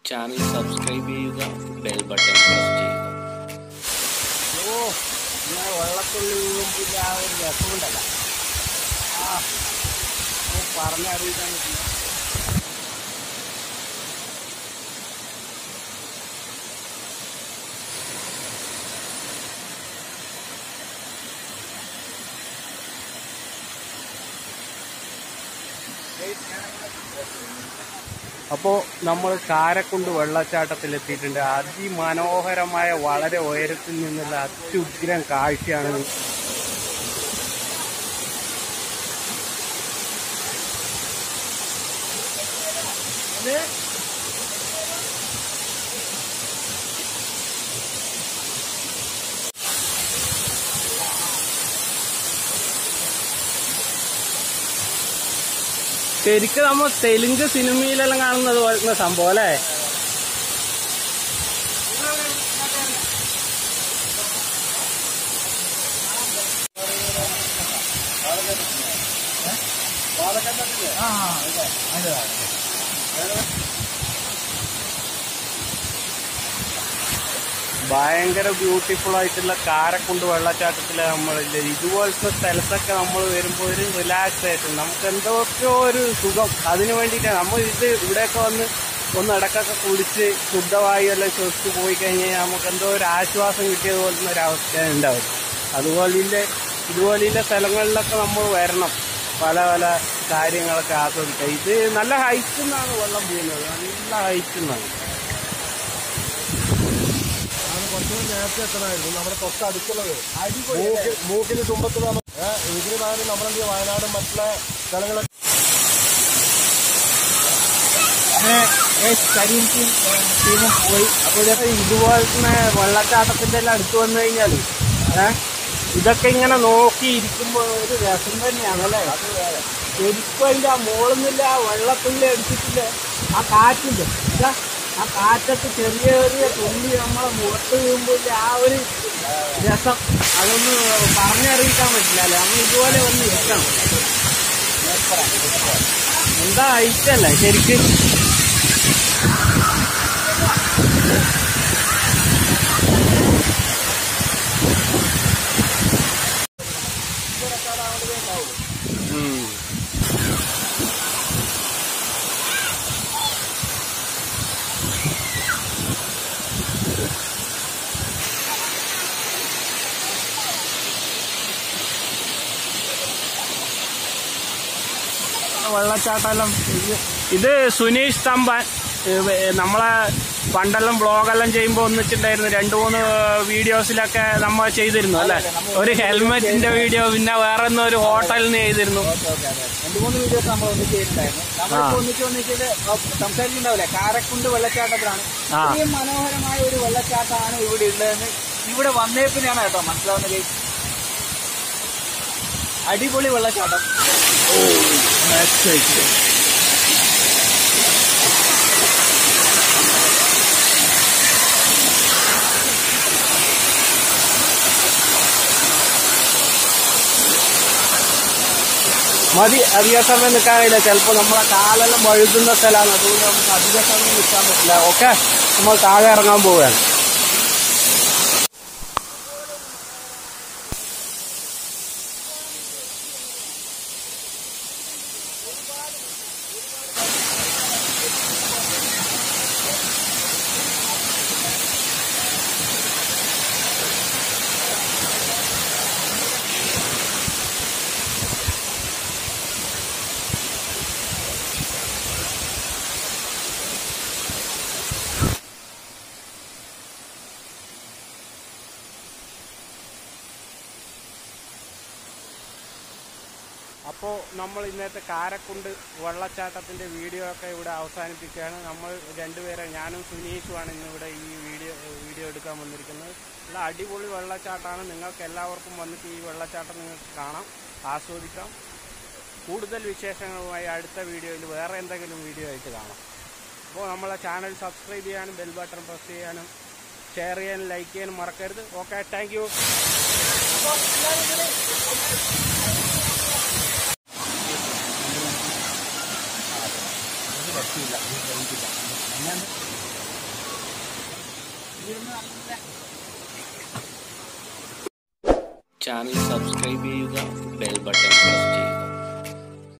Channel subscribe ചെയ്യുക bell button press ചെയ്യുക ഓ ഇങ്ങനെ വെള്ളത്തുള്ളി വീഴുമ്പോൾ ആ ഒരു രസമുണ്ടല്ല ആ ഓ പറഞ്ഞറിയിക്കാൻ പറ്റില്ല അപ്പോൾ നമ്മൾ കാരക്കുണ്ട് വെള്ളച്ചാട്ടത്തിൽ എത്തിയിട്ടുണ്ട് അതിമനോഹരമായ വളരെ ഉയരത്തിൽ നിന്നുള്ള അത്യുഗ്രം കാഴ്ചയാണ് ശരിക്കും നമ്മൾ തെലുങ്ക് സിനിമയിലെല്ലാം കാണുന്നത് പോലത്തെ സംഭവം അല്ലേ ഭയങ്കര ബ്യൂട്ടിഫുൾ ആയിട്ടുള്ള കാരക്കുണ്ട് വെള്ളച്ചാട്ടത്തിൽ നമ്മളില്ല ഇതുപോലത്തെ സ്ഥലത്തൊക്കെ നമ്മൾ വരുമ്പോൾ ഒരു റിലാക്സ് ആയിട്ട് നമുക്ക് എന്തൊക്കെയോ ഒരു സുഖം അതിനു വേണ്ടിയിട്ടാണ് നമ്മൾ ഇത് ഇവിടെയൊക്കെ വന്ന് ഒന്ന് ഇടക്കൊക്കെ കുടിച്ച് ശുദ്ധവായു എല്ലാം ശ്വസിച്ച് പോയി കഴിഞ്ഞാൽ നമുക്ക് എന്തോ ഒരു ആശ്വാസം കിട്ടിയതുപോലത്തെ ഒരു അവസ്ഥ ഉണ്ടാവും അതുപോലെ ഇതുപോലെയുള്ള സ്ഥലങ്ങളിലൊക്കെ നമ്മൾ വരണം പല പല കാര്യങ്ങളൊക്കെ ആസ്വദിക്കാം ഇത് നല്ല ഹൈറ്റിൽ നിന്നാണ് വെള്ളം വീഴുന്നത് നല്ല ഹൈറ്റിൽ നിന്നാണ് കുറച്ചുകൂടി നേരത്തെ എത്തണമായിരുന്നു നമ്മുടെ തൊട്ടടുത്തുള്ളത് മൂക്ക് മൂക്കിന് തുമ്പത്ത് താമസം ഇതിന് പകരം നമ്മളെന്ത് ചെയ്യും? വയനാടും മറ്റുള്ള സ്ഥലങ്ങളൊക്കെ ടീമും പോയി അപ്പോൾ ഇതൊക്കെ ഇതുപോലത്തെ വെള്ളച്ചാട്ടത്തിന്റെ എല്ലാം അടുത്ത് വന്നു കഴിഞ്ഞാൽ ഏഹ് ഇതൊക്കെ ഇങ്ങനെ നോക്കി ഇരിക്കുമ്പോൾ ഒരു രസം തന്നെയാണ് അല്ലേ ശരിക്കും അതിന്റെ ആ മോളുന്നില്ല ആ വെള്ളത്തുള്ളി അടിച്ചിട്ടില്ല ആ കാറ്റിന്റെ ഇതാ ആ കാറ്റത്ത് ചെറിയ ചെറിയ തുള്ളി നമ്മളെ മുഖത്ത് വീഴുമ്പോൾ ആ ഒരു രസം അതൊന്ന് പറഞ്ഞറിയിക്കാൻ പറ്റില്ല അല്ലേ നമ്മൾ ഇതുപോലെ വന്ന് ഇരിക്കണം എന്താ ഐറ്റല്ലേ ശരിക്കും ഉം. വെള്ളച്ചാട്ടമെല്ലാം ഇത്- ഇത് സുനീഷ് തമ്പാൻ ഇത് നമ്മളെ പണ്ടെല്ലാം ബ്ലോഗെല്ലാം ചെയ്യുമ്പോൾ ഒന്നിച്ചിട്ടുണ്ടായിരുന്നു രണ്ടു മൂന്ന് വീഡിയോസിലൊക്കെ നമ്മൾ ചെയ്തിരുന്നു അല്ലെ ഒരു ഹെൽമെറ്റിന്റെ വീഡിയോ പിന്നെ വേറെ ഒന്ന് ഒരു ഹോട്ടലിൽ നിന്ന് ചെയ്തിരുന്നു രണ്ട് മൂന്ന് വീഡിയോസ് നമ്മൾ ഒന്നിച്ച് ചെയ്തിട്ടുണ്ടായിരുന്നു നമ്മളിപ്പോ ഒന്നിച്ച് ഒന്നിച്ചത് സംസാരിച്ചിട്ടുണ്ടാവില്ലേ കാരക്കുണ്ട് വെള്ളച്ചാട്ടത്തിലാണ് ആ. ഇത്രയും മനോഹരമായ ഒരു വെള്ളച്ചാട്ടമാണ് ഇവിടെ ഉള്ളതെന്ന് ഇവിടെ വന്നേ പിന്നെയാണ് കേട്ടോ മനസ്സിലാവുന്നത് guys. അടിപൊളി വെള്ളച്ചാട്ടം മതി അധിക സമയം നിൽക്കാൻ കഴിയില്ല ചിലപ്പോൾ നമ്മളെ കാലെല്ലാം വഴുതുന്ന സ്ഥലമാണ് അതുകൊണ്ട് നമുക്ക് അധിക സമയം നിൽക്കാൻ പറ്റില്ല ഓക്കെ നമ്മൾ താഴെ ഇറങ്ങാൻ പോവുകയാണ് അപ്പോൾ നമ്മൾ ഇന്നത്തെ കാരക്കുണ്ട് വെള്ളച്ചാട്ടത്തിൻ്റെ വീഡിയോ ഒക്കെ ഇവിടെ അവസാനിപ്പിക്കുകയാണ് നമ്മൾ രണ്ടുപേരെ ഞാനും സുനീഷുമാണ് ഇന്നിവിടെ ഈ വീഡിയോ വീഡിയോ എടുക്കാൻ വന്നിരിക്കുന്നത് നല്ല അടിപൊളി വെള്ളച്ചാട്ടമാണ് നിങ്ങൾക്ക് എല്ലാവർക്കും വന്നിട്ട് ഈ വെള്ളച്ചാട്ടം നിങ്ങൾക്ക് കാണാം ആസ്വദിക്കാം കൂടുതൽ വിശേഷങ്ങളുമായി അടുത്ത വീഡിയോയിൽ വേറെ എന്തെങ്കിലും വീഡിയോ ആയിട്ട് കാണാം അപ്പോൾ നമ്മളെ ചാനൽ സബ്സ്ക്രൈബ് ചെയ്യാനും ബെൽ ബട്ടൺ പ്രസ് ചെയ്യാനും ഷെയർ ചെയ്യാനും ലൈക്ക് ചെയ്യാനും മറക്കരുത് ഓക്കെ താങ്ക് യു പറ്റില്ല ഇവിടുന്ന് നല്ല ചാനൽ സബ്സ്ക്രൈബ് ചെയ്യുക ബെൽ ബട്ടൺ